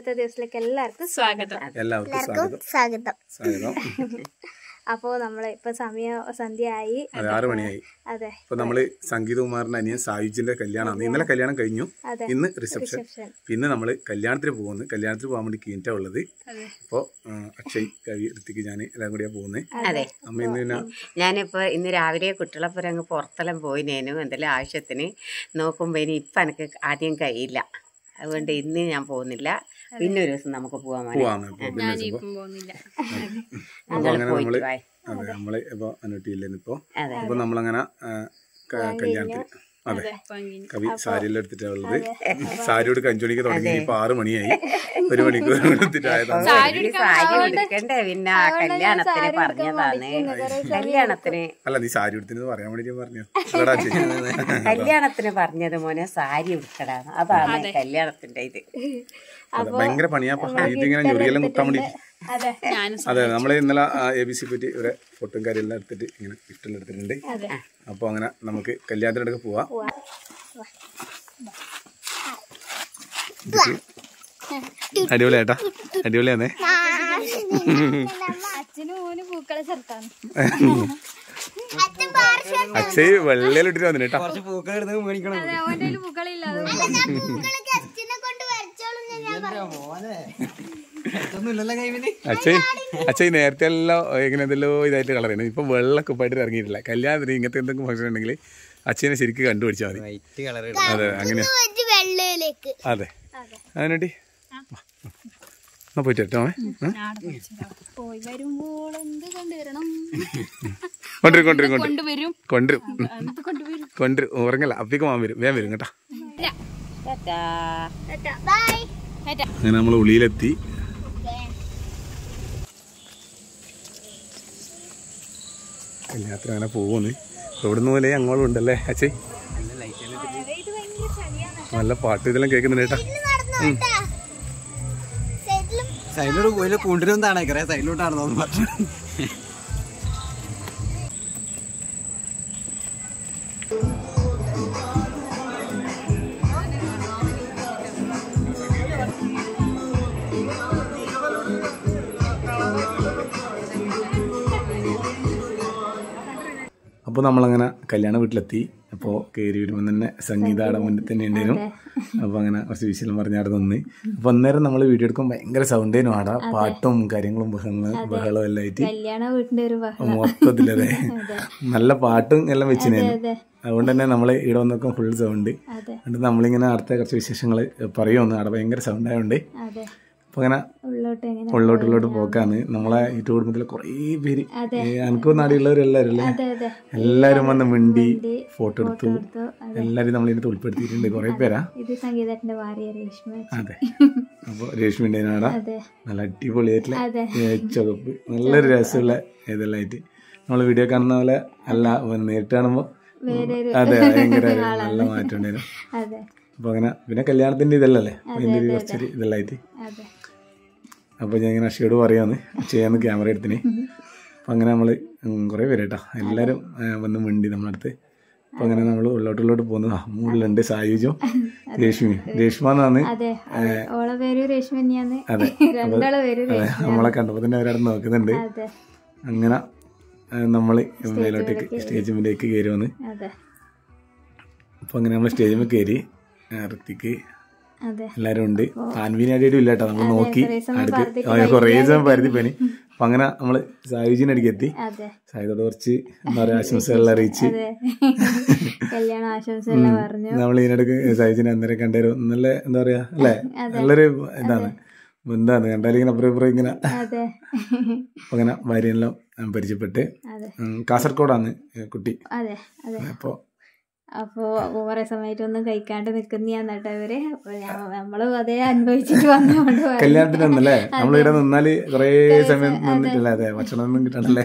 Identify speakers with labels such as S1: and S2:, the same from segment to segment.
S1: ഇന്നത്തെ ദിവസത്തിലേക്ക് എല്ലാവർക്കും സ്വാഗതം
S2: എല്ലാവർക്കും സ്വാഗതം
S3: സ്വാഗതം
S2: സ്വാഗതം
S1: അപ്പോൾ നമ്മൾ ഇപ്പൊ സമയം സന്ധ്യ ആയി
S2: അതെ ആറ് മണിയായി
S1: അതെ
S2: ഇപ്പൊ നമ്മള് സംഗീതകുമാറിന്റെ അനിയൻ സായുജിന്റെ കല്യാണമാണ് ഇന്നലെ കല്യാണം കഴിഞ്ഞു
S1: അതെ.
S2: ഇന്ന് റിസപ്ഷൻ
S1: റിസപ്ഷൻ
S2: പിന്നെ നമ്മള് കല്യാണത്തിന് പോകുന്നു കല്യാണത്തിന് പോകാൻ വേണ്ടി കീറ്റ ഉള്ളത് അപ്പോ ആ, അക്ഷയ് കവി ഋത്തിക്ക് ഞാൻ എല്ലാം കൂടിയാ പോകുന്നത്
S3: അതെ
S2: അമ്മ ഇന്ന് പിന്നെ
S3: ഞാനിപ്പോൾ ഇന്ന് രാവിലെ കുട്ടികളൊപ്പം അങ്ങ് പുറത്തെല്ലാം പോയിനേനു എന്തെങ്കിലും ആവശ്യത്തിന് നോക്കുമ്പോൾ ഇനി ഇപ്പം എനിക്ക് ആദ്യം കഴിയില്ല അതുകൊണ്ട് ഇന്ന് ഞാൻ പോകുന്നില്ല പിന്നെ ഒരു ദിവസം നമുക്ക് പോകാൻ വേണ്ടി
S2: പോവാന്ന് ഇപ്പൊ പിന്നെ ഇപ്പൊ. അപ്പൊ അങ്ങനെ
S3: പോയിട്ട്
S2: നമ്മള്
S3: വായ്.
S2: അതെ നമ്മള് ഇപ്പൊ അനുട്ടിയില്ലെന്ന് ഇപ്പൊ
S3: അതെ
S2: അപ്പൊ നമ്മളങ്ങനെ ആ, ക- കല്യാണത്തിന് അതെ കവി സാരിയെല്ലാം എടുത്തിട്ടാ ഉള്ളത് സാരി എടുക്കാൻ അഞ്ചു മണിക്ക് തുടങ്ങി ഇപ്പൊ ആറ് മണിയായി ഒരു മണിക്കൂർ എടുത്തിട്ടായതാണ്
S3: ഈ സാരി എടുക്കണ്ടേ പിന്നെ ആ കല്യാണത്തിന് പറഞ്ഞതാണ് കല്യാണത്തിന്
S2: അല്ല നീ സാരി എടുത്തിട്ട് പറയാൻ വേണ്ടി ഞാൻ പറഞ്ഞു അല്ലടാ ചെയ്യുന്നത്
S3: കല്യാണത്തിന് പറഞ്ഞത് മോനെ സാരി ഉടുക്കടാന്ന് അതാണ് കല്യാണത്തിന്റെ ഇത്
S2: അതെ ഭയങ്കര പണിയാ ഇതിങ്ങനെ ഞൊറിയെല്ലാം കുത്താൻ വേണ്ടി
S1: അതെ
S2: അതെ നമ്മൾ ഇന്നലെ എ ബി സി പറ്റി ഒരു ഫോട്ടും കാര്യമെല്ലാം എടുത്തിട്ട് ഇങ്ങനെ ഗിഫ്റ്റെല്ലാം എടുത്തിട്ടുണ്ട് അപ്പോൾ അങ്ങനെ നമുക്ക് കല്യാണത്തിനൊക്കെ പോവാം അടിപൊളിയാട്ടാ അടിപൊളിയാന്നേ
S1: അച്ഛനും മോനും പൂക്കളെ ചേർത്താണ്
S2: അക്ഷയ് വെള്ളയിലിട്ടിട്ട് വന്നിട്ട് കേട്ടാ
S1: അവന്റെ പൂക്കളില്ലാതെ
S2: അച്ഛയ് അച്ഛയ് നേരത്തെ എല്ലാം ഇങ്ങനെ എന്തെല്ലോ ഇതായിട്ട് കളറുണ്ട് ഇപ്പൊ വെള്ളമൊക്കെ ഉപ്പായിട്ട് ഇറങ്ങിയിട്ടില്ല കല്യാണത്തിന് ഇങ്ങനത്തെ എന്തെങ്കിലും ഫംഗ്ഷൻ ഉണ്ടെങ്കിൽ അച്ഛനെ ശരിക്കും കണ്ടുപിടിച്ചാൽ മതി അതെ അങ്ങനെ
S3: വെള്ളയിലേക്ക്
S2: അതെ അതിനുണ്ടി എന്നാ പോയിട്ട് കേട്ടോ
S1: പോയി വരുമ്പോൾ എന്ത് കൊണ്ടുവരണം
S2: കൊണ്ടുവരും കൊണ്ടുവരും കൊണ്ടുവരും കൊണ്ടുവരും കൊണ്ടുവരും ഉറങ്ങല്ല അപ്പിക്ക് മാൻ വരും വേഗം വരും കേട്ടാ അങ്ങനെ നമ്മൾ ഉള്ളിയിലെത്തി കല്യാണത്തിന് അങ്ങനെ പോകുന്നു എവിടുന്ന് പോലെ അങ്ങോട്ടും ഉണ്ടല്ലേ അച്ഛേ നല്ല പാട്ട് ഇതെല്ലാം കേൾക്കുന്നുണ്ട് കേട്ടാ
S4: സൈഡിലോട്ട് പോയില്ല കൊണ്ടുവരുന്നതാണ് കുറെ സൈഡിലോട്ടാണെന്ന് പറഞ്ഞു
S2: അപ്പോൾ നമ്മളങ്ങനെ കല്യാണ വീട്ടിലെത്തി അപ്പോൾ കയറി വരുമ്പോൾ തന്നെ സംഗീതയുടെ മുന്നിൽ തന്നെ ഉണ്ടായിരുന്നു അപ്പോൾ അങ്ങനെ കുറച്ച് വിശലം പറഞ്ഞാടെ നിന്ന് അപ്പോൾ അന്നേരം നമ്മൾ വീഡിയോ എടുക്കുമ്പോൾ ഭയങ്കര സൗണ്ടേനും ആടാ പാട്ടും കാര്യങ്ങളും ബഹളങ്ങളും ബഹളവും എല്ലാം ആയിട്ട്
S1: കല്യാണ വീട്ടിന്റെ ഒരു ബഹളം
S2: മൊത്തത്തിലതെ നല്ല പാട്ടും എല്ലാം വെച്ചിരുന്നു
S1: അതെ
S2: അതുകൊണ്ട് തന്നെ നമ്മൾ ഇവിടെ വന്നൊക്കെ ഫുൾ സൗണ്ട്
S1: അതെ
S2: എന്നിട്ട് നമ്മളിങ്ങനെ അടുത്ത കുറച്ച് വിശേഷങ്ങൾ പറയുമെന്ന് അവിടെ ഭയങ്കര സൗണ്ട് ആയതുകൊണ്ട്
S1: അതെ
S2: അപ്പോൾ അങ്ങനെ
S1: ഉള്ളോട്ട് എങ്ങനെ
S2: ഉള്ളോട്ട് ഉള്ളോട്ട് പോക്കാണ് നമ്മളെ ഈ കുടുംബത്തിൽ കുറേ പേര് എനിക്കും നാടിയുള്ളവരെല്ലാവരും അല്ലേ
S1: അതെ അതെ
S2: എല്ലാവരും വന്ന് മിണ്ടി ഫോട്ടോ എടുത്തു
S1: എടുത്തു.
S2: എല്ലാവരും നമ്മളിതിനകത്ത് ഉൾപ്പെടുത്തിയിട്ടുണ്ട് കുറേ പേരാ
S1: ഇത് സംഗീതത്തിന്റെ ഭാര്യ രേഷ്മ
S2: അതെ അപ്പോൾ രേഷ്മിൻ്റെ നാട
S1: അതെ
S2: നല്ല അടിപൊളിയായിട്ടുള്ള
S1: അതെ.
S2: ഏ, ചുവപ്പ് നല്ലൊരു രസമുള്ള ഇതെല്ലാം ആയിട്ട് നമ്മൾ വീഡിയോ കാണുന്ന പോലെ അല്ല നേരിട്ട് കാണുമ്പോൾ
S1: വേറൊരു
S2: അതെ ഭയങ്കര ഒരു നല്ല മാറ്റം ഉണ്ടായിരുന്നു
S1: അതെ
S2: അപ്പോൾ അങ്ങനെ പിന്നെ കല്യാണത്തിൻ്റെ ഇതല്ലല്ലേ അപ്പോൾ ഇതിൻ്റെ ഒരു കുറച്ചൊരു ഇതെല്ലാം ആയിട്ട്
S1: അതെ
S2: അപ്പോൾ ഞാൻ ഇങ്ങനെ അക്ഷയോട് പറയാന്ന് ചെയ്യാന്ന് ക്യാമറ എടുത്തിന് അപ്പം അങ്ങനെ നമ്മൾ കുറേ പേര് കേട്ടോ എല്ലാവരും ആ, വന്ന് മിണ്ടി നമ്മളടുത്ത് അപ്പം അങ്ങനെ നമ്മൾ ഉള്ളോട്ട് ഉള്ളോട്ട് പോകുന്നത് ആ മുകളിലുണ്ട് സായുജും രേഷ്മി രേഷ്മ എന്നാണ്
S1: അതെ അതെ. ഓളെ പേര് രേഷ്മ തന്നെയാണ്
S2: അതെ.
S1: രണ്ടാളെ പേര്
S2: അതെ,
S1: രേഷ്മ
S2: നമ്മളെ കണ്ടപ്പോൾ തന്നെ അവരവിടെ നോക്കുന്നുണ്ട്
S1: അതെ
S2: അങ്ങനെ നമ്മൾ മേലോട്ടേക്ക് സ്റ്റേജിലേക്ക് കയറി വന്ന്
S1: അതെ
S2: അപ്പോൾ അങ്ങനെ നമ്മൾ സ്റ്റേജിൽ കയറി ആ, ഋത്തിക്ക്
S1: അതെ
S2: എല്ലാവരും ഉണ്ട് താൻവീൻ അടിയടി ഇല്ല കേട്ടോ നമ്മൾ നോക്കി
S1: കുറേ സമയം
S2: അടുത്ത്
S1: പരതിട്ട്
S2: ആ, കുറേ സമയം പരിധി പനി അപ്പം അങ്ങനെ നമ്മൾ സായുജിൻ്റെ അടുക്ക് എത്തി
S1: അതെ
S2: സായുധോട് കുറച്ച് എന്താ പറയുക ആശംസകൾ അറിയിച്ച്
S1: അതെ കല്യാണ ആശംസ എല്ലാം പറഞ്ഞു
S2: നമ്മൾ ഇതിനിടക്ക് സായുജിനെ അന്നേരം കണ്ടേരും നല്ല എന്താ പറയാ അല്ലേ നല്ലൊരു ഇതാണ് എന്താണ് കണ്ടാലിങ്ങനെ അപ്പുറം ഇപ്പുറം ഇങ്ങനെ
S1: അതെ
S2: അപ്പൊ അങ്ങനെ ഭാര്യയെല്ലാം ഞാൻ പരിചയപ്പെട്ട്
S1: അതെ
S2: ഉം, കാസർഗോഡാണ് കുട്ടി
S1: അതെ അതെ
S2: അപ്പോൾ
S1: അപ്പോ കുറെ സമയത്തൊന്നും കഴിക്കാണ്ട് നിക്കുന്നയാന്ന് കേട്ടോ ഇവര് അപ്പൊ ഞാൻ- നമ്മളും അതേ അനുഭവിച്ചിട്ട് വന്നോണ്ട് പറയും.
S2: കല്യാണത്തിനല്ലേ നമ്മളിവിടെ നിന്നാല് കുറേ സമയം നിന്നിട്ടില്ല അതെ ഭക്ഷണം ഒന്നും കിട്ടണല്ലേ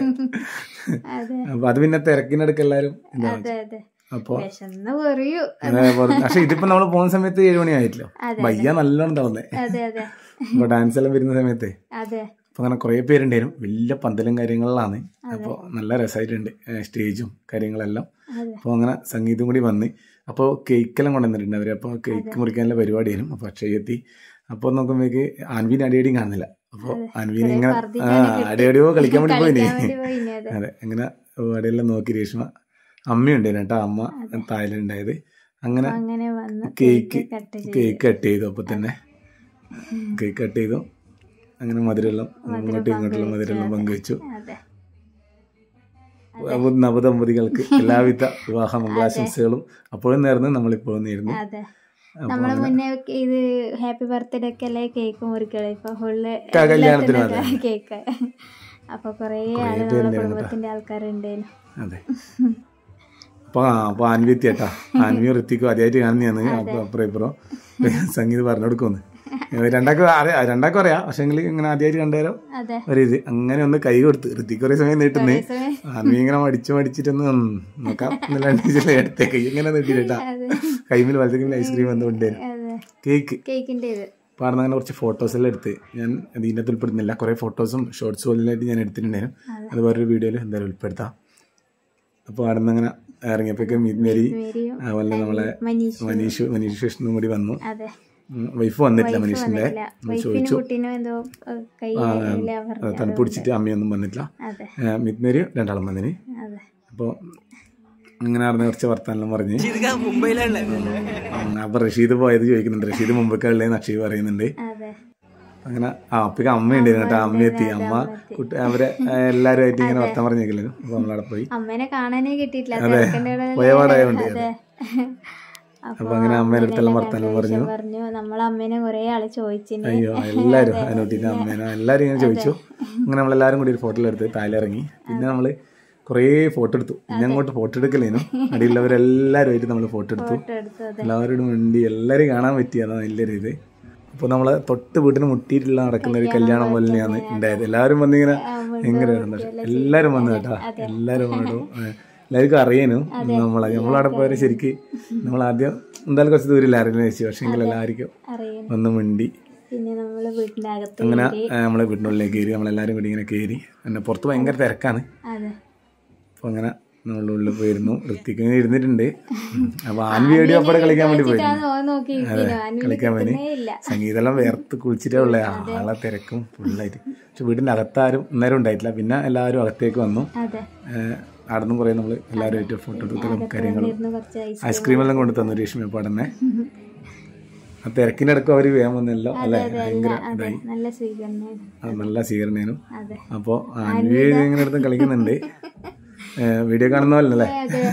S1: അതെ
S2: അപ്പൊ അത് പിന്നെ തിരക്കിനടുക്ക് എല്ലാരും ഇതാണ്
S1: അതെ അതെ
S2: അപ്പൊ
S1: വിശന്ന് പറയൂ
S2: അതെ, വെറുതെ- പക്ഷെ ഇതിപ്പോ നമ്മൾ പോകുന്ന സമയത്ത് ഏഴ് മണി ആയിട്ടില്ലോ വയ്യ നല്ലോണം ഉണ്ടാവുന്നേ
S1: അതെ അതെ
S2: അപ്പൊ ഡാൻസ് എല്ലാം വരുന്ന സമയത്ത്
S1: അതെ
S2: അപ്പൊ അങ്ങനെ കുറേ പേരുണ്ടായിരുന്നു വലിയ പന്തലും കാര്യങ്ങളിലാണ് അപ്പോൾ നല്ല രസമായിട്ടുണ്ട് ഏഹ് സ്റ്റേജും കാര്യങ്ങളെല്ലാം
S1: അതെ.
S2: അപ്പോൾ അങ്ങനെ സംഗീതം കൂടി വന്ന് അപ്പോൾ കേക്കെല്ലാം കൊണ്ടുവന്നിട്ടുണ്ട് അവർ അപ്പോൾ കേക്ക് മുറിക്കാനുള്ള പരിപാടിയായിരുന്നു അപ്പോൾ അക്ഷയ് എത്തി അപ്പോൾ നോക്കുമ്പോഴേക്ക് അൻവീൻ അടിയടിയും കാണുന്നില്ല അപ്പോൾ അൻവീൻ
S1: കുറേ
S2: ഇങ്ങനെ
S1: പർദ്ദ
S2: ആ
S1: ഇങ്ങനെ കെട്ടി.
S2: അടിയടിയോ കളിക്കാൻ വേണ്ടി പോയിനി
S1: കളിക്കാൻ വേണ്ടി പോയിനി, അതെ.
S2: അതെ അങ്ങനെ അവിടെയെല്ലാം നോക്കി രേഷ്മ അമ്മയുണ്ടായിരുന്നു കേട്ടോ അമ്മ തായിലുണ്ടായത് അങ്ങനെ
S1: അപ്പൊ അങ്ങനെ വന്ന്
S2: കേക്ക്
S1: കട്ട് ചെയ്തു
S2: കേക്ക് കട്ട് ചെയ്തു അപ്പൊ തന്നെ കേക്ക് കട്ട് ചെയ്തു അങ്ങനെ മധുരമെല്ലാം ഇങ്ങോട്ടും ഇങ്ങോട്ടുള്ള മധുരമെല്ലാം പങ്കുവെച്ചു
S1: അതെ
S2: അപ്പൊ നവദമ്പതികൾക്ക് എല്ലാവിധ വിവാഹ മംഗളാശംസകളും അപ്പോഴും നേർന്ന് നമ്മളിപ്പോഴും നേരുന്നു
S1: അതെ
S2: അപ്പൊ
S1: നമ്മള് മുന്നേ ഒക്കെ ഇത് ഹാപ്പി ബർത്ത്ഡേ ഒക്കെ അല്ലേ കേക്ക് മുറിക്കളെ ഇപ്പൊ ഫുള്ള്
S2: ക- കല്യാണത്തിന്
S1: കേക്ക് അപ്പൊ കൊറേ ആള്
S2: പേര്
S1: നമ്മളെ
S2: ഉണ്ടായിരുന്നു
S1: കുടുംബത്തിന്റെ ആൾക്കാരുണ്ടേനു
S2: അതെ അപ്പൊ ആ അപ്പൊ ആൻവി എത്തിയേട്ടാ ആൻവിയും ഋത്തിക്കും ആദ്യമായിട്ട് കാണുന്നതാണ് അപ്പൊ അപ്പുറം ഇപ്പുറം സംഗീത് പറഞ്ഞു കൊടുക്കുന്നു രണ്ടാക്കും അറിയാം രണ്ടാക്കും അറിയാം പക്ഷെ ഇങ്ങനെ ആദ്യമായിട്ട് കണ്ടുതരാം
S1: അതെ
S2: ഒരു ഇത് അങ്ങനെ ഒന്ന് കൈ കൊടുത്ത് ഋത്തിക്ക് കുറേ സമയം നീട്ടുന്നേ
S1: സമയം.
S2: ആൻവി ഇങ്ങനെ മടിച്ചു മടിച്ചിട്ടൊന്ന് ഉം നോക്കാം എന്നല്ലാണ്ട് എടുത്തേ കൈ ഇങ്ങനെ നീട്ടിട്ടാ
S1: അതെ
S2: കൈമിൽ വലത്തേക്കിൽ ഐസ്ക്രീം വന്നുകൊണ്ടേനും
S1: അതെ
S2: കേക്ക്
S1: കേക്കിന്റെ ഇത്
S2: പാടുന്ന അങ്ങനെ കുറച്ച് ഫോട്ടോസ് എല്ലാം എടുത്ത് ഞാൻ ഇതിനകത്ത് ഉൾപ്പെടുന്നില്ല കുറേ ഫോട്ടോസും ഷോർട്സ് പോലെയായിട്ട് ഞാൻ എടുത്തിട്ടുണ്ടായിരുന്നു അത് വേറൊരു വീഡിയോയിൽ എന്തായാലും ഉൾപ്പെടുത്താം അപ്പോൾ അവിടെ നിന്ന് അങ്ങനെ ഇറങ്ങിയപ്പോഴേക്കും മീത് മേരി
S1: മേരിയും
S2: അതുപോലെ നമ്മളെ
S1: മനീഷ്
S2: മനീഷ് മനീഷ് കൃഷ്ണനും കൂടി വന്നു
S1: അതെ
S2: വൈഫ് വന്നിട്ടില്ല മനീഷിന്റെ
S1: വന്നിട്ടില്ല വൈഫിനും കുട്ടീനും എന്തോ ഏഹ്, കയ്യില പറഞ്ഞു
S2: തണുപ്പ് പിടിച്ചിട്ട് അമ്മയൊന്നും വന്നിട്ടില്ല
S1: അതെ
S2: മിത് മേരി രണ്ടാളും വന്നിന്
S1: അതെ
S2: അപ്പോൾ അങ്ങനെ അറിഞ്ഞ കുറച്ച് വർത്താനം പറഞ്ഞ്
S4: ഇതൊക്കെ മുംബൈയിലല്ലേ
S2: ഉം, അപ്പൊ റഷീദ് പോയത് ചോദിക്കുന്നുണ്ട് റഷീദ് മുമ്പൊക്കെ ഉള്ളതെന്ന് അക്ഷയ് പറയുന്നുണ്ട്
S1: അതെ
S2: അങ്ങനെ ആ അപ്പൊക്ക് അമ്മ ഉണ്ടായിരുന്നു കേട്ടോ അമ്മ എത്തി അമ്മ കുട്ടി അവരെ ആ, എല്ലാവരുമായിട്ട് ഇങ്ങനെ വർത്താൻ പറഞ്ഞേക്കില്ലല്ലോ അപ്പൊ നമ്മളവിടെ പോയി
S1: അമ്മേനെ കാണാനേ കിട്ടിയിട്ടില്ല
S2: അതെ
S1: തിരക്കിന്റെ ഇടയില്
S2: പോയപാടായോണ്ട്
S1: അതെ
S2: അപ്പൊ അങ്ങനെ അമ്മേടെ അടുത്തെല്ലാം വർത്താനം പറഞ്ഞു
S1: പറഞ്ഞു നമ്മളെ അമ്മേനെ കൊറേ ആള് ചോദിച്ചിന്
S2: അയ്യോ എല്ലാരും അനുട്ടിന്റെ അമ്മേനോ എല്ലാരും ഇങ്ങനെ ചോദിച്ചു അങ്ങനെ നമ്മളെല്ലാരും കൂടി ഒരു ഫോട്ടോ എടുത്ത് താഴെയിറങ്ങി പിന്നെ നമ്മള് കുറേ ഫോട്ടോ എടുത്തു പിന്നെ അങ്ങോട്ട് ഫോട്ടോ എടുക്കലേനു അടിയുള്ളവരെല്ലാവരുമായിട്ട് നമ്മൾ ഫോട്ടോ എടുത്തു
S1: ഫോട്ടോ എടുത്തു അതെ
S2: എല്ലാവരോടും വേണ്ടി എല്ലാവരും കാണാൻ പറ്റിയതാ നല്ലൊരു ഇത് അപ്പോൾ നമ്മളെ തൊട്ട് വീട്ടിന് മുട്ടിയിട്ടുള്ള നടക്കുന്ന ഒരു കല്യാണം പോലെ തന്നെയാണ് ഉണ്ടായത് എല്ലാവരും വന്നിങ്ങനെ ഭയങ്കര സന്തോഷം എല്ലാവരും വന്നു കേട്ടോ എല്ലാവരും വന്നു എല്ലാവർക്കും അറിയാനും നമ്മളെ നമ്മളവിടെ പോയാൽ ശരിക്ക് നമ്മൾ ആദ്യം എന്തായാലും കുറച്ച് ദൂരമില്ല അറിയുന്ന വെച്ചു പക്ഷേ എങ്കിൽ എല്ലാവർക്കും
S1: അറിയാൻ
S2: വന്ന് മിണ്ടി
S1: പിന്നെ നമ്മള് വീട്ടിന്റെ അകത്ത്
S2: അങ്ങനെ ആ, നമ്മളെ വീട്ടിനുള്ളിലേക്ക് കയറി നമ്മളെല്ലാവരും കൂടി ഇങ്ങനെ കയറി പിന്നെ പുറത്ത് ഭയങ്കര തിരക്കാണ്
S1: അതെ
S2: അപ്പോൾ അങ്ങനെ നമ്മളുടെ ഉള്ളിൽ പോയിരുന്നു ഋത്തിക്ക് ഇങ്ങനെ ഇരുന്നിട്ടുണ്ട് അപ്പോൾ ആൻവി എവിടെയോ അപ്പടെ കളിക്കാൻ വേണ്ടി പോയിരുന്നു
S1: ഓൻ നോക്കി ഇരിക്കുന്നു
S2: കളിക്കാൻ വേണ്ടി
S1: ഇല്ല
S2: സംഗീതെല്ലാം വേർത്ത് കുളിച്ചിട്ടേ ഉള്ളേ ആളെ തിരക്കും ഫുള്ളായിട്ട് പക്ഷെ വീടിൻ്റെ അകത്താരും അന്നേരം ഉണ്ടായിട്ടില്ല പിന്നെ എല്ലാവരും അകത്തേക്ക് വന്നു
S1: അതെ
S2: ഏഹ് അവിടെ നിന്ന് കുറേ നമ്മൾ എല്ലാവരുമായിട്ട് ഫോട്ടോ എടുത്തതും കാര്യങ്ങളും
S1: ഇരുന്ന് കുറച്ച് ഐസ്
S2: ഐസ്ക്രീം എല്ലാം കൊണ്ട് തന്നു രേഷ്മ പാടന്നെ ആ തിരക്കിൻ്റെ ഇടയ്ക്ക് അവർ വേഗം വന്നല്ലോ അല്ലേ ഭയങ്കര ഇതായി
S1: നല്ല സ്വീകരണം
S2: അത് നല്ല സ്വീകരണേനും
S1: അതെ
S2: അപ്പോൾ ആൻവി ഇങ്ങനെ അടുത്ത് കളിക്കുന്നുണ്ട് ഏഹ് വീഡിയോ കാണുന്ന പോലെ അല്ലേ
S1: അതെ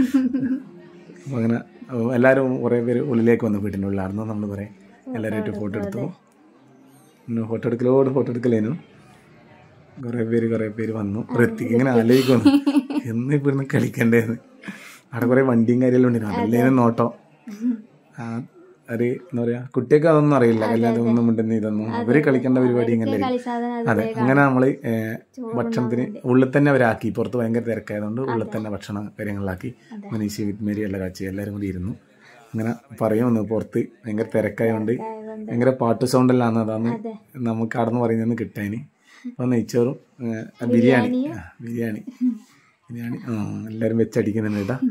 S2: അപ്പോൾ അങ്ങനെ ഏഹ് എല്ലാവരും കുറേ പേര് ഉള്ളിലേക്ക് വന്നു വീട്ടിൻ്റെ ഉള്ളിലായിരുന്നു നമ്മൾ കുറേ എല്ലാവരുമായിട്ട് ഫോട്ടോ എടുത്തു പിന്നെ ഫോട്ടോ എടുക്കലോട് ഫോട്ടോ എടുക്കലേനു കുറേ പേര് കുറേ പേര് വന്നു ഋത്തിക്ക് ഇങ്ങനെ ആലോചിക്കുന്നു എന്ന് ഇപ്പൊ ഇരുന്ന് കളിക്കണ്ടേന്ന് അവിടെ കുറേ വണ്ടിയും കാര്യമെല്ലാം ഉണ്ടായിരുന്നു അതല്ലേ നോട്ടോ ആ ഒരു എന്താ പറയാ കുട്ടിയൊക്കെ അതൊന്നും അറിയില്ല കല്യാണത്തിൽ ഒന്നും ഉണ്ടെന്ന് ഇതൊന്നും അവര് കളിക്കേണ്ട പരിപാടി ഇങ്ങനെ
S1: കളിസാധനം
S2: അതെ അങ്ങനെ നമ്മൾ ഭക്ഷണത്തിന് ഉള്ളിൽ തന്നെ അവരാക്കി പുറത്ത് ഭയങ്കര തിരക്കായതുകൊണ്ട് ഉള്ളിൽ തന്നെ ഭക്ഷണ കാര്യങ്ങളിലാക്കി മനീഷ് വിത്മേരി എല്ലാം കാച്ചി എല്ലാവരും കൂടി ഇരുന്നു അങ്ങനെ പറയുമെന്ന് പുറത്ത് ഭയങ്കര തിരക്കായതുകൊണ്ട് ഭയങ്കര പാട്ട് സൗണ്ട് എല്ലാം ആണ് അതാണ് നമുക്ക് അവിടെ നിന്ന് പറയുന്നതെന്ന് കിട്ടാന് അപ്പോൾ നെയ്ച്ചോറും ഏ, ബിരിയാണി ആ, ബിരിയാണി ബിരിയാണി ആ എല്ലാവരും വെച്ചടിക്കുന്നുണ്ട് കേട്ടാ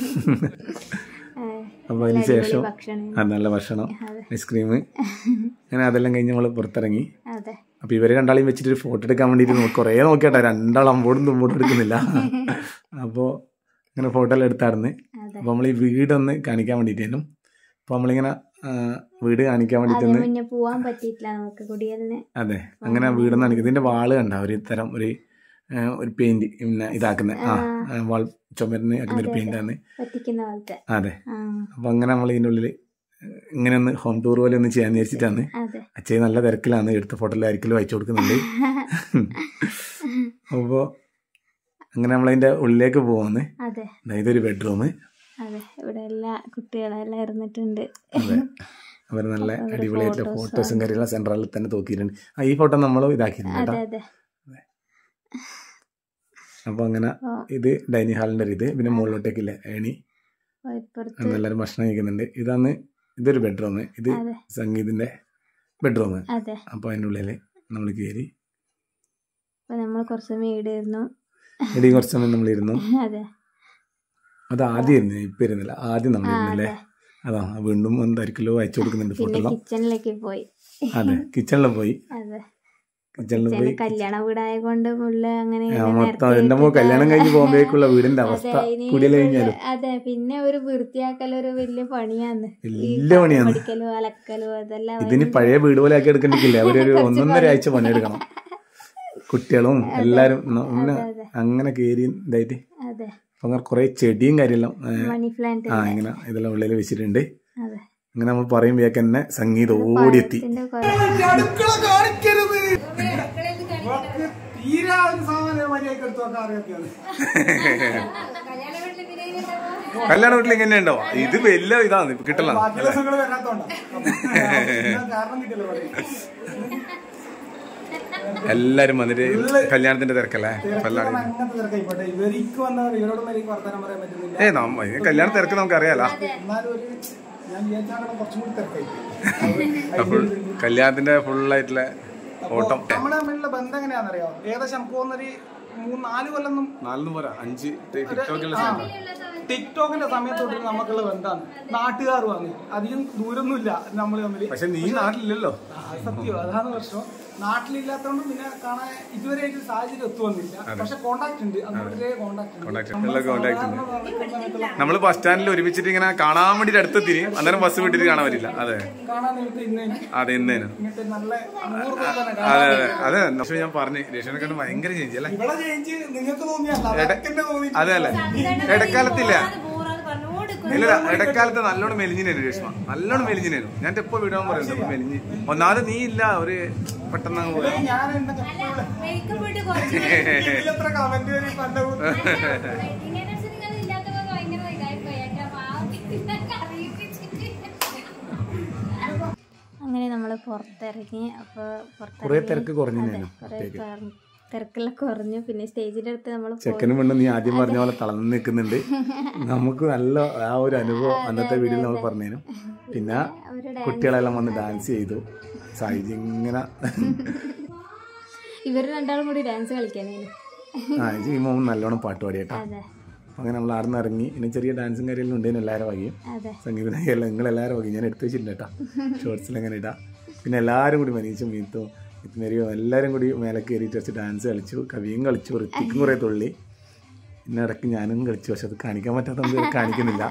S2: അപ്പോൾ അതിന് ശേഷം
S1: ഭക്ഷണം
S2: ആ നല്ല ഭക്ഷണം ഐസ്ക്രീം അങ്ങനെ അതെല്ലാം കഴിഞ്ഞ് നമ്മൾ പുറത്തിറങ്ങി
S1: അതെ
S2: അപ്പൊ ഇവര് രണ്ടാളെയും വെച്ചിട്ട് ഒരു ഫോട്ടോ എടുക്കാൻ വേണ്ടിയിട്ട് നോ- കുറേ നോക്കിയാട്ടാ രണ്ടാളും അമ്പോടും തുമ്പോട്ടും എടുക്കുന്നില്ല അപ്പോൾ ഇങ്ങനെ ഫോട്ടോ എല്ലാം എടുത്തായിരുന്നു
S1: അതെ.
S2: അപ്പോൾ നമ്മൾ ഈ വീടൊന്ന് കാണിക്കാൻ വേണ്ടിയിട്ടേനും അപ്പോൾ നമ്മളിങ്ങനെ ആ, വീട് കാണിക്കാൻ വേണ്ടിയിട്ടൊന്ന്
S1: പിന്നെ പോവാൻ പറ്റിയിട്ടില്ല നമുക്ക് കുടിയലിന്
S2: അതെ അങ്ങനെ വീടൊന്ന് കാണിക്കും ഇതിന്റെ വാള് കണ്ട ഒരു തരം ഒരു ആ, ഒരു പെയിന്റ് പിന്നെ ഇതാക്കുന്ന ആ ആ, വാൾ ചുമരിന് ആക്കുന്ന ഒരു പെയിന്റ് ആണ്
S1: പറ്റിക്കുന്ന പോലത്തെ
S2: അതെ
S1: ആ
S2: അപ്പൊ അങ്ങനെ നമ്മൾ ഇതിൻ്റെ ഉള്ളിൽ ഇങ്ങനെ ഒന്ന് ഹോം ടൂർ പോലെ ഒന്ന് ചെയ്യാൻ വിചാരിച്ചിട്ടാണ്
S1: അതെ
S2: അച്ഛൻ നല്ല തിരക്കിലാണ് എടുത്ത ഫോട്ടോയിൽ ആയിരിക്കലും അയച്ചു കൊടുക്കുന്നുണ്ട് അപ്പോൾ അങ്ങനെ നമ്മളതിൻ്റെ ഉള്ളിലേക്ക് പോകുന്നു
S1: അതെ
S2: ഇതൊരു ബെഡ്റൂം
S1: അതെ ഇവിടെ എല്ലാ കുട്ടികളെല്ലാം ഇരുന്നിട്ടുണ്ട്
S2: അതെ അവർ നല്ല അടിപൊളിയായിട്ടുള്ള ഫോട്ടോസും കാര്യങ്ങളും സെൻട്രലിൽ തന്നെ തൂക്കിയിട്ടുണ്ട് ആ ഈ ഫോട്ടോ നമ്മൾ ഇതാക്കിയിട്ടുണ്ട് കേട്ടോ
S1: അതെ അതെ
S2: അപ്പോൾ അങ്ങനെ
S1: ഓ.
S2: ഇത് ഡൈനിങ് ഹാളിൻ്റെ ഒരു ഇത് പിന്നെ മുകളിലോട്ടേക്കില്ല ഏണി
S1: ഇപ്പുറത്ത്
S2: എല്ലാവരും ഭക്ഷണം കഴിക്കുന്നുണ്ട് ഇതാണ് ഇതൊരു ബെഡ്റൂം ഇത്
S1: അതെ
S2: സംഗീതിൻ്റെ ബെഡ്റൂം
S1: അതെ
S2: അപ്പോൾ അതിൻ്റെ ഉള്ളിൽ നമ്മൾ കയറി
S1: അപ്പൊ നമ്മൾ കുറച്ച് വീടായിരുന്നു
S2: ഇടി കുറച്ച് സമയം നമ്മളിരുന്നു
S1: അതെ
S2: അത് ആദ്യം ഇരുന്നു ഇപ്പം ഇരുന്നില്ല ആദ്യം നമ്മളിരുന്നില്ലേ അതാ വീണ്ടും എന്തായിരിക്കലോ അയച്ചു കൊടുക്കുന്നുണ്ട്
S1: പിന്നെ
S2: ഫോട്ടോ
S1: കിച്ചണിലേക്ക് പോയി
S2: അതെ കിച്ചണിൽ പോയി
S1: അതെ
S2: കിച്ചണിൽ
S1: കിച്ചണ്
S2: പോയി
S1: കല്യാണ വീടായ കൊണ്ട് ഫുള്ള് അങ്ങനെ
S2: ആ,
S1: ഇങ്ങനെ
S2: മൊത്തം
S1: നിരത്തി
S2: എന്റെ മോ
S1: ഇട്ടിട്ട്
S2: കല്യാണം കഴിഞ്ഞ് പോകുമ്പോഴേക്കുള്ള വീടിന്റെ അവസ്ഥ
S1: അതെ, ഇനി
S2: കുടിയിൽ
S1: full-
S2: കഴിഞ്ഞാലും
S1: അതെ പിന്നെ ഒരു വൃത്തിയാക്കൽ ഒരു വലിയ പണിയാന്ന് ഈ
S2: വലിയ പണിയാണ്
S1: പഠിക്കലും അലക്കലും അതെല്ലാം
S2: ഇതിന് പഴയ വീട് പോലെ ആക്കി എടുക്കണ്ടിക്കില്ല അവരൊരു ഒന്നൊന്നര ആഴ്ച പണിയെടുക്കണം കുട്ടികളും എല്ലാരും ന- പിന്നെ അങ്ങനെ കയറി ഇതായിട്ട്
S1: അതെ
S2: അപ്പൊ അങ്ങനെ കുറെ ചെടിയും കാര്യമെല്ലാം ഏ,
S1: മണി പ്ലാന്റ്
S2: ആ ഇങ്ങനെ ഇതെല്ലാം ഉള്ളിൽ വെച്ചിട്ടുണ്ട്
S1: അതെ
S2: അങ്ങനെ നമ്മൾ പറയുമ്പോഴേക്ക് തന്നെ സംഗീതം ഓടിയെത്തി
S1: ഇതിന്റെ കുറെ
S2: കല്യാണ വീട്ടിൽ ഇങ്ങനെ ഉണ്ടോ ഇത് വലിയ ഇതാണ് കിട്ടല എല്ലാരും വന്നിട്ട് കല്യാണത്തിന്റെ തിരക്കല്ലേ അപ്പൊ എല്ലാരും
S5: ഇവർക്ക് വന്നാൽ ഇവരോട് എനിക്ക് വർത്താനം പറയാൻ പറ്റുന്നില്ല
S2: ഏ നമ്മ ഈ കല്യാണ തിരക്ക് നമുക്ക് അറിയാലോ
S5: എന്നാലും ഒരു ഞാൻ വിചാരിച്ചാൽ കുറച്ചും കൂടി തിരക്കായി
S2: അപ്പോൾ കല്യാണത്തിന്റെ ഫുള്ളായിട്ടുള്ള ഓട്ടം
S5: നമ്മുടെ തമ്മിലുള്ള ബന്ധം എങ്ങനെയാണെന്നറിയോ ഏകദേശം നമുക്ക് തോന്നുന്നൊരു മൂന്ന് നാല് കൊല്ലം
S2: നാലെന്ന് പോരാ അഞ്ച് ടിക്ടോക്കിലുള്ള
S5: ടിക്ടോക്കിന്റെ സമയത്തോട്ട് നമുക്കുള്ള ബന്ധമാണ് നാട്ടുകാരുമാണ് അധികം ദൂരമൊന്നുമില്ല നമ്മൾ തമ്മിൽ
S2: പക്ഷെ നീ നാട്ടിലില്ലല്ലോ
S5: സത്യം അതാണ് പ്രശ്നം നാട്ടിലില്ലാത്തതുകൊണ്ട് പിന്നെ കാണാൻ ഇതുവരെ ഒരു സാഹചര്യം ഒത്തുവന്നില്ല പക്ഷെ കോണ്ടാക്ട് ഉണ്ട് അതുകൊണ്ടേ കോണ്ടാക്ട് ഉണ്ട്
S2: കോണ്ടാക്ട് ഉള്ള കോണ്ടാക്ട് ഉണ്ട് നമ്മള് ബസ് സ്റ്റാൻഡിൽ ഒരുമിച്ചിട്ട് ഇങ്ങനെ കാണാൻ വേണ്ടിട്ട് അടുത്തെത്തി അന്നേരം ബസ് വിട്ടിട്ട് കാണാൻ പറ്റില്ല അതെ
S5: കാണാൻ നിമിത്തം ഇന്നേന്
S2: അതെ ഇന്നേനും
S5: ഇങ്ങനത്തെ നല്ല നൂറ് രൂപ തന്നെ
S2: അതെ അതെ അതെ പക്ഷെ ഞാൻ പറഞ്ഞു രേഷനെ കണ്ട് ഭയങ്കര ചേഞ്ച് അല്ലേ
S5: ഇവിടെ ചേഞ്ച് നിങ്ങൾക്ക് തോന്നിയല്ല അതൊക്കെ തോന്നി
S2: അതെ അല്ലേ ഇടക്കാലത്തില്ല ഇല്ല ഇടക്കാലത്ത് നല്ലോണം മെലിഞ്ഞിനു രേഷ്മ നല്ലോണം മെലിഞ്ഞിനു ഞാൻ എപ്പോ വിടാൻ പറയുന്നത് അപ്പൊ മെലിഞ്ഞ് ഒന്നാമത് നീ ഇല്ല ഒരു പെട്ടെന്ന് അങ്ങ് പോയി
S5: ഞാൻ എന്തൊക്കെ എത്ര കമന്റ് വരും പണ്ട്
S1: അങ്ങനെ നമ്മൾ പുറത്തിറങ്ങി അപ്പോൾ
S2: കുറെ തിരക്ക് കുറഞ്ഞു ഞാൻ
S1: കുറെ തിരക്കെല്ലാം കുറഞ്ഞു പിന്നെ സ്റ്റേജിന്റെ അടുത്ത് നമ്മൾ
S2: ചെക്കനും പെണ്ണും നീ ആദ്യം പറഞ്ഞ പോലെ തളർന്നു നിൽക്കുന്നുണ്ട് നമുക്ക് നല്ല ആ ഒരു അനുഭവം അന്നത്തെ വീഡിയോയിൽ നമ്മൾ പറഞ്ഞേനും പിന്നെ കുട്ടികളെല്ലാം വന്ന് ഡാൻസ് ചെയ്തു സായിജി ഇങ്ങനെ
S1: ഇവർ രണ്ടാളും കൂടി ഡാൻസ് കളിക്കാനായിരുന്നു
S2: ആ ഈ മോൻ നല്ലോണം പാട്ട് പാടിയേട്ടാ
S1: അതെ
S2: അപ്പൊ അങ്ങനെ നമ്മൾ ആടുന്ന് ഇറങ്ങി ഇനി ചെറിയ ഡാൻസും കാര്യമെല്ലാം ഉണ്ടെന്ന് എല്ലാവരും വകയും
S1: അതെ
S2: സംഗീതം എല്ലാം നിങ്ങൾ എല്ലാവരും വകയും ഞാൻ എടുത്തു വെച്ചിട്ടുണ്ട് കേട്ടോ ഷോർട്സിൽ എങ്ങനെ ഇടാം പിന്നെ എല്ലാവരും കൂടി മനീച്ചും മീത്തും ഇത്തുമരിയും എല്ലാവരും കൂടി മേലെ കയറിയിട്ട് വെച്ച് ഡാൻസ് കളിച്ചു കവിയും കളിച്ചു ഋത്തിക്കും കുറേ തുള്ളി പിന്നെ ഇടയ്ക്ക് ഞാനും കളിച്ചു പക്ഷെ അത് കാണിക്കാൻ പറ്റാത്തതുകൊണ്ട് ഇത് കാണിക്കുന്നില്ല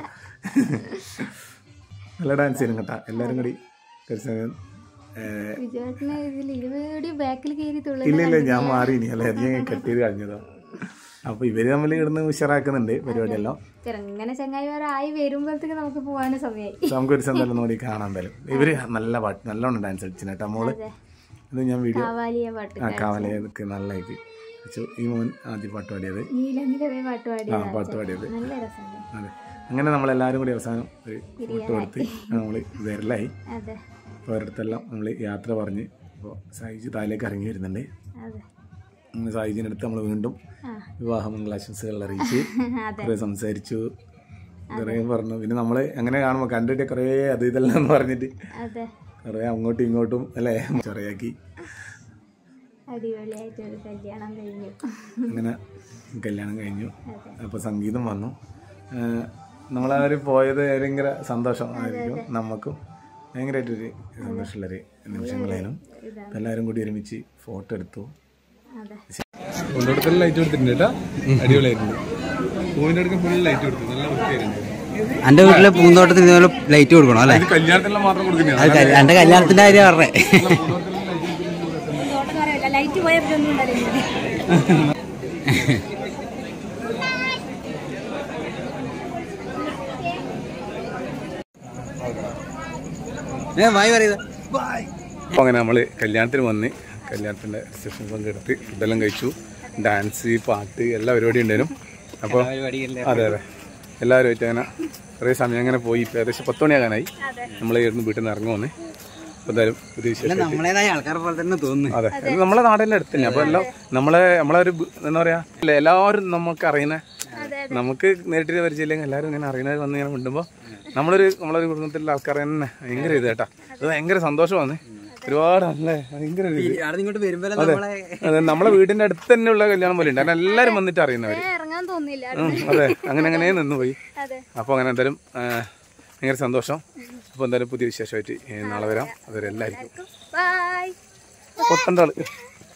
S2: നല്ല ഡാൻസ് ചെയ്യണം കേട്ടോ എല്ലാവരും കൂടി കുറച്ച് സമയം ഏഹ്,
S1: വിജയേട്ടന് ഇതിൽ ഇരുപടി ബാക്കിൽ കയറി തുള്ളി
S2: ഇല്ല ഇല്ല ഞാൻ മാറി ഇനി അല്ലെ അത് ഞാൻ കെട്ടിയത് കഴിഞ്ഞതോ അപ്പൊ ഇവര് തമ്മിൽ ഇവിടുന്ന് ഉഷാറാക്കുന്നുണ്ട് പരിപാടിയെല്ലാം
S1: ചെറുങ്ങനെ ചങ്ങായിമാരായി വരുമ്പോഴത്തേക്ക് നമുക്ക് പോകാനും സമയമായി
S2: പക്ഷെ നമുക്കൊരു ദിവസം എന്തായാലും കൂടി കാണാൻ എന്തായാലും ഇവര് നല്ല പാട്ട് നല്ലോണം ഡാൻസ് കളിച്ചു കേട്ടോ മോള് ഇത് ഞാൻ വീഡിയോ
S1: കാവാലിയ പാട്ട്
S2: ആ കാവലയൊക്കെ നല്ലതായിട്ട് വെച്ചു ഈ മോൻ ആദ്യം പാട്ട് പാടിയത്
S1: നീലനിലവേ പാട്ട്
S2: ആ
S1: പാടിയ
S2: പാട്ട് പാടിയത്
S1: നല്ല രസമുണ്ട്
S2: അതെ അങ്ങനെ നമ്മളെല്ലാവരും കൂടി അവസാനം ഒരു ഫോട്ടോ എടുത്ത് നമ്മൾ വിരലായി
S1: അതെ
S2: അപ്പോൾ ഒരിടത്തെല്ലാം നമ്മൾ യാത്ര പറഞ്ഞ് അപ്പോൾ സായിജി താലേക്ക് ഇറങ്ങി വരുന്നുണ്ട്
S1: അതെ
S2: അങ്ങനെ സായിജിൻ്റെ അടുത്ത് നമ്മൾ വീണ്ടും
S1: ആ
S2: വിവാഹ മംഗളാശംസകൾ അറിയിച്ച്
S1: അതെ
S2: കുറേ സംസാരിച്ചു കുറേ പറഞ്ഞു പിന്നെ നമ്മൾ അങ്ങനെ കാണുമ്പോൾ കണ്ടിട്ട് കുറേ അത് ഇതെല്ലാം എന്ന് പറഞ്ഞിട്ട്
S1: അതെ
S2: കുറേ അങ്ങോട്ടും ഇങ്ങോട്ടും അല്ലേ ചെറിയാക്കി
S1: അടിപൊളിയായിട്ട് ഒരു കല്യാണം കഴിഞ്ഞു
S2: അങ്ങനെ കല്യാണം കഴിഞ്ഞു
S1: അതെ
S2: അപ്പോൾ സംഗീതം വന്നു ഏഹ് നമ്മളവർ പോയത് ഭയങ്കര സന്തോഷമായിരിക്കും നമുക്കും ഭയങ്കരമായിട്ടൊരു സന്തോഷമുള്ളൊരു നിമിഷങ്ങളായിരുന്നു അപ്പോൾ എല്ലാവരും കൂടി ഒരുമിച്ച് ഫോട്ടോ എടുത്തു
S1: അതെ
S2: കൊണ്ടുകൊടുക്കൽ ലൈറ്റ് കൊടുത്തിട്ടുണ്ട് കേട്ടോ അടിപൊളിയായിട്ടുണ്ട് പൂവിൻ്റെ അടുക്ക ഫുൾ ലൈറ്റ് കൊടുത്തു നല്ല വൃത്തിയായിട്ടുണ്ട്
S4: എന്റെ വീട്ടിലെ പൂന്തോട്ടത്തിന് ഇതുപോലെ ലൈറ്റ് കൊടുക്കണം അല്ലേ
S2: ഇത് കല്യാണത്തിനെല്ലാം മാത്രം കൊടുക്കുന്നതാണ്
S4: അത് കല്യ- എന്റെ കല്യാണത്തിന്റെ കാര്യം പറഞ്ഞേ
S1: ലൈറ്റ് പോയാൽ ഒന്നും ഉണ്ടായിരുന്നു
S4: ഏ വായി പറയുന്നത്
S2: അപ്പോൾ അങ്ങനെ നമ്മൾ കല്യാണത്തിന് വന്ന് കല്യാണത്തിൻ്റെ റിസപ്ഷൻ പങ്കെടുത്ത് ഫുഡെല്ലാം കഴിച്ചു ഡാൻസ് പാട്ട് എല്ലാ പരിപാടിയും ഉണ്ടായിരുന്നു അപ്പോൾ അതെ അതെ എല്ലാവരുമായിട്ട് അങ്ങനെ കുറേ സമയം അങ്ങനെ പോയി ഇപ്പോൾ ഏകദേശം പത്ത് മണിയാകാനായി നമ്മൾ ഇവിടുന്ന് വീട്ടിൽ നിന്ന് ഇറങ്ങുമെന്ന് അപ്പോൾ എന്തായാലും പുതിയ വിശേഷം
S4: നമ്മളേതായ ആൾക്കാരെ പോലെ തന്നെ തോന്നുന്നു
S2: അതെ ഇത് നമ്മളെ നാടിൻ്റെ അടുത്ത് തന്നെ അപ്പോൾ എല്ലാം നമ്മളെ നമ്മളെ ഒരു ബ്- എന്താ പറയാ അല്ല എല്ലാവരും നമുക്ക് അറിയുന്ന നമുക്ക് നേരിട്ട് പരിചയമില്ലെങ്കിൽ എല്ലാവരും ഇങ്ങനെ അറിയുന്നവർ വന്ന് ഇങ്ങനെ കൊണ്ടുമ്പോൾ നമ്മളൊരു നമ്മളൊരു കുടുംബത്തിലുള്ള ആൾക്കാർ തന്നെ ഭയങ്കര ഇത് കേട്ടാ അത് ഭയങ്കര സന്തോഷമാണ് ഒരുപാട് അല്ലേ ഭയങ്കര ഒരു ഇത്
S4: അവിടെ ഇങ്ങോട്ട് വരുമ്പോ നമ്മളെ
S2: അതെ നമ്മളെ വീടിന്റെ അടുത്ത് തന്നെയുള്ള കല്യാണം പോലെ ഉണ്ട് കാരണം എല്ലാവരും വന്നിട്ട് അറിയുന്നവര്
S1: ഇറങ്ങാൻ തോന്നില്ല
S2: ഉം, അതെ അങ്ങനെ അങ്ങനെ നിന്ന് പോയി
S1: അതെ
S2: അപ്പോൾ അങ്ങനെ എന്തായാലും ആ, ഭയങ്കര സന്തോഷം അപ്പോൾ എന്തായാലും പുതിയ വിശേഷമായിട്ട് ഏ, നാളെ വരാം അതുവരെ എല്ലാവർക്കും
S1: ബൈ
S2: പൊത്തണ്ട ആള്